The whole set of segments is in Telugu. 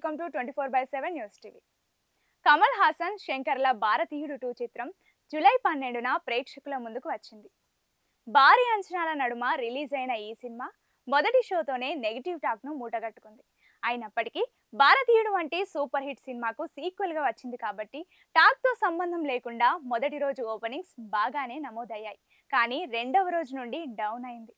welcome to twenty four by seven news TV Kamal Haasan శంకర్ల భారతీయుడు టూ చిత్రం జూలై పన్నెండున ప్రేక్షకుల ముందుకు వచ్చింది భారీ అంచనాల నడుమ రిలీజ్ అయిన ఈ సినిమా మొదటి షోతోనే నెగిటివ్ టాక్ ను మూటగట్టుకుంది అయినప్పటికీ భారతీయుడు వంటి సూపర్ హిట్ సినిమాకు సీక్వెల్ గా వచ్చింది కాబట్టి టాక్ తో సంబంధం లేకుండా మొదటి రోజు ఓపెనింగ్స్ బాగానే నమోదయ్యాయి కానీ రెండవ రోజు నుండి డౌన్ అయింది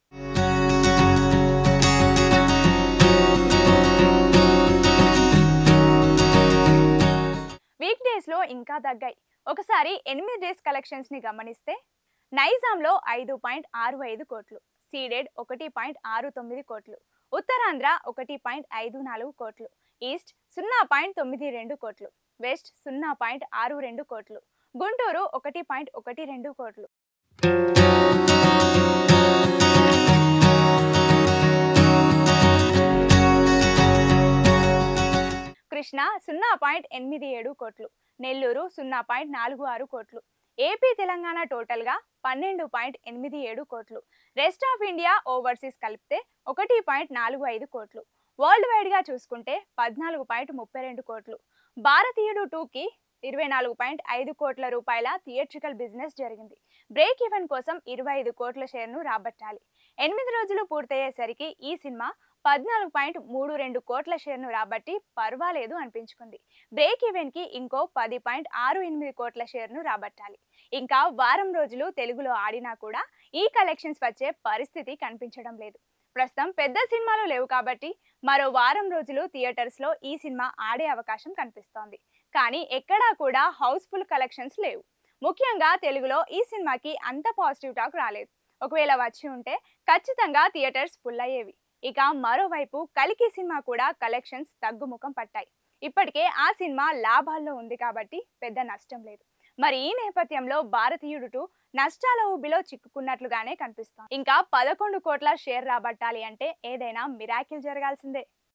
వీక్ డేస్ లో ఇంకా తగ్గాయి ఒకసారి ఎనిమిది డేస్ కలెక్షన్స్ ని గమనిస్తే నైజాంలో ఐదు పాయింట్ ఆరు ఐదు కోట్లు సీడెడ్ ఒకటి పాయింట్ ఆరు తొమ్మిది కోట్లు ఉత్తరాంధ్ర ఒకటి పాయింట్ ఐదు నాలుగు కోట్లు ఈస్ట్ సున్నా పాయింట్ తొమ్మిది రెండు కోట్లు వెస్ట్ సున్నా పాయింట్ ఆరు రెండు కోట్లు గుంటూరు ఒకటి పాయింట్ ఒకటి రెండు కోట్లు కృష్ణ సున్నా పాయింట్ ఎనిమిది ఏడు కోట్లు నెల్లూరు సున్నా పాయింట్ నాలుగు ఆరు కోట్లు ఏపీ తెలంగాణ టోటల్గా పన్నెండు పాయింట్ ఎనిమిది ఏడు కోట్లు రెస్ట్ ఆఫ్ ఇండియా ఓవర్సీస్ కలిపితే ఒకటి పాయింట్ నాలుగు ఐదు కోట్లు వరల్డ్ వైడ్గా చూసుకుంటే పద్నాలుగు పాయింట్ ముప్పై రెండు కోట్లు భారతీయుడు టూకి ఇరవై నాలుగు పాయింట్ ఐదు కోట్ల రూపాయల థియేట్రికల్ బిజినెస్ జరిగింది బ్రేక్ ఈవెన్ కోసం ఇరవై ఐదు కోట్ల షేర్ను రాబట్టాలి ఎనిమిది రోజులు పూర్తయ్యేసరికి ఈ సినిమా పద్నాలుగు పాయింట్ మూడు రెండు కోట్ల షేర్ను రాబట్టి పర్వాలేదు అనిపించుకుంది బ్రేక్ ఈవెన్ కి ఇంకో పది పాయింట్ ఆరు ఎనిమిది కోట్ల షేర్ను రాబట్టాలి ఇంకా వారం రోజులు తెలుగులో ఆడినా కూడా ఈ కలెక్షన్స్ వచ్చే పరిస్థితి కనిపించడం లేదు ప్రస్తుతం పెద్ద సినిమాలు లేవు కాబట్టి మరో వారం రోజులు థియేటర్స్ లో ఈ సినిమా ఆడే అవకాశం కనిపిస్తోంది కానీ ఎక్కడా కూడా హౌస్ఫుల్ కలెక్షన్స్ లేవు ముఖ్యంగా తెలుగులో ఈ సినిమాకి అంత పాజిటివ్ టాక్ రాలేదు ఒకవేళ వచ్చి ఉంటే ఖచ్చితంగా థియేటర్స్ ఫుల్ అయ్యేవి ఇక మరోవైపు కలికి సినిమా కూడా కలెక్షన్స్ తగ్గుముఖం పట్టాయి ఇప్పటికే ఆ సినిమా లాభాల్లో ఉంది కాబట్టి పెద్ద నష్టం లేదు మరి ఈ నేపథ్యంలో భారతీయుడు టూ నష్టాల ఊబిలో చిక్కుకున్నట్లుగానే కనిపిస్తోంది ఇంకా పదకొండు కోట్ల షేర్ రాబట్టాలి అంటే ఏదైనా మిరాకిల్ జరగాల్సిందే